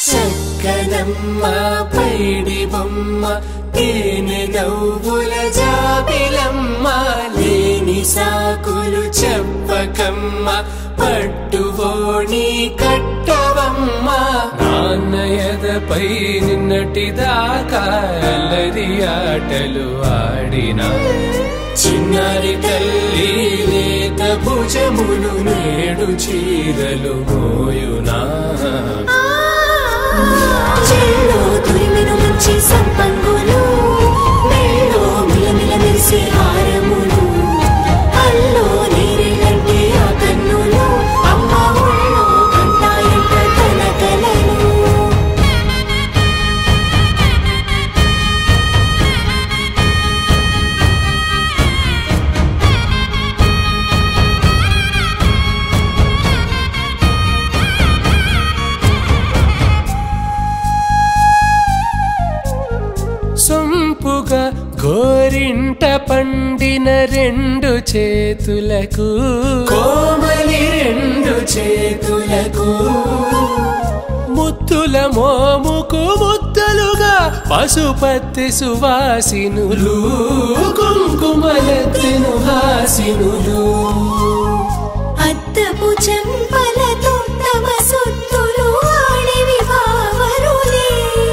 చక్కనమ్మ పైడి బొమ్మ తేనె నవ్వుల జాబిలమ్మ లేని సాకులు చెప్పకమ్మ పట్టువోణి కట్టవమ్మ నాన్నయదపై నిన్నటిదాకా అల్లరి ఆటలు ఆడినా చిన్నారి తల్లి లేత భుజములు నేడు చీరలు మోయునా చెల్లో తురిమెను మంచి సంపంగులు మెళ్ళో మిలమిల మెరిసే హారములు అల్లో నేరేలంటే ఆ కన్నులు అమ్మ ఒళ్ళో కంటాయంట తన కలలు సొంపుగా గోరింట పండిన రెండు చేతులకు కోమలి రెండు చేతులకు ముత్తుల మోముకు ముద్దలుగా పశుపతి సువాసినులు కుంకుమలెత్తిను హాసినులు అద్దపు చెంపలతో తమ సొత్తులు ఆడివి బావరులే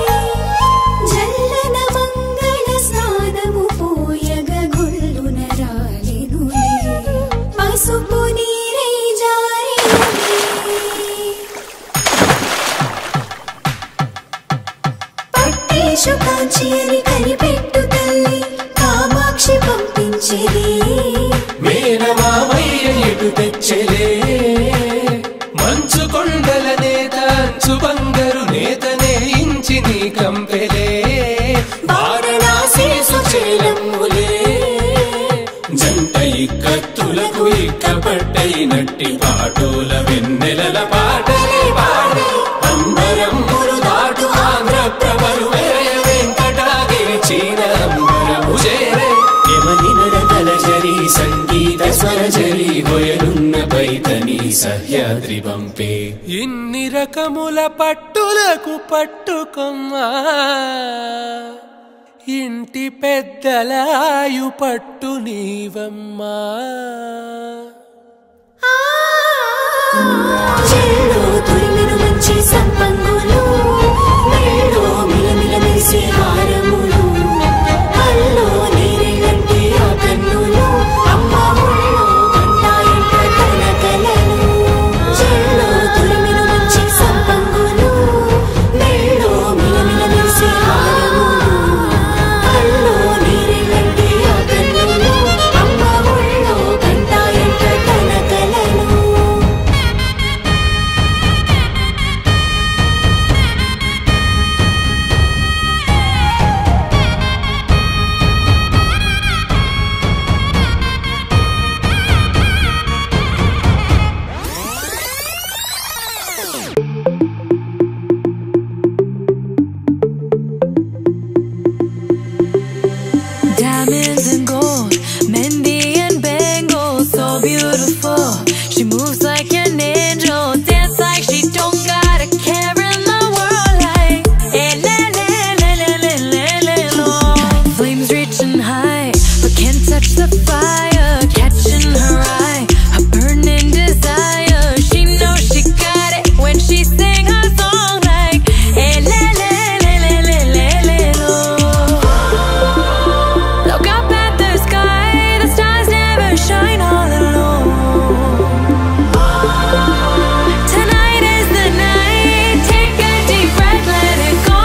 జల్లన మంగళ స్నానము పోయగ గొల్లున రాలెనులే పసుపు నీరై జారినులే పట్టేశు కాంచి అని కనిపెట్టు తల్లి కామాక్షి పంపించేది మేనమామయ్య ఎటు తెచ్చలే మంచు కొండల నేత అంచు బంగారు నేతనే ఇంచి నీ కంపెలే వారణాసి సుచేలమ్ములే జంట ఇక్కత్తులకు ఇక్కపట్టైనట్టి పాటోల వెన్నెలల పాటలే పాడే అంబరమ్ములు దాటు ఆంధ్ర ప్రభలు వేయ వెంకటాగిరి చీన అంబరము చేరే యమని నడకల జరి సంగీత స్వర జరి హొయలున్న పైతని సహ్యాద్రి పంపే ఇన్ని రకముల పట్టులకు పట్టుకొమ్మా ఇంటి పెద్దలాయు పట్టు నీవమ్మా చెల్లో తురిమెను మంచి సంపంగులు మెళ్ళో మిలమిల మెరిసే హారములు అల్లో నేరేలంటే ఆ కన్నులు అమ్మ ఒళ్ళో కంటాయంట తన కలలు చెల్లో తురిమెను మంచి సంపంగులు మెళ్ళో మిలమిల మెరిసే హారములు అల్లో నేరేలంటే ఆ కన్నులు అమ్మ ఒళ్ళో కంటాయంట తన కలలు Diamonds and gold, Mendy and bangles, so beautiful. She moves like an angel, dance like she don't got a care in the world. Like, eh, le, le, le, le, le, le, le, lo. Flames reaching high, but can't touch the fire. Catching her eye, a burning desire. She knows she got it when she sing her song. Like, eh, le, le, le, le, le, le, le, lo. Look up at the sky, the stars never shine all alone. Tonight is the night, take a deep breath, let it go.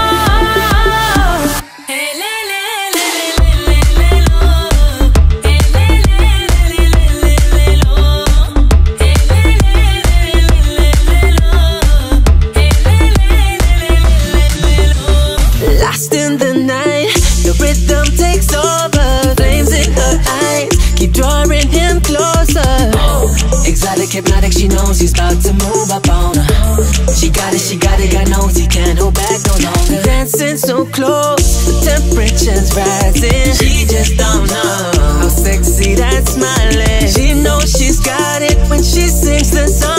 Hey, le, le, le, le, le, le, le, lo. Hey, le, le, le, le, le, le, le, lo. Hey, le, le, le, le, le, le, lo. Hey, le, le, le, le, le, le, lo. Lost in the night, the rhythm takes over. Flames in her eyes, keep drawing him closer. Exotic, hypnotic, she knows he's about to move up on her. She got it, she got it, God knows he can't hold back no longer. Dancing so close, the temperature's rising. She just don't know how sexy that smile is. She knows she's got it when she sings the song.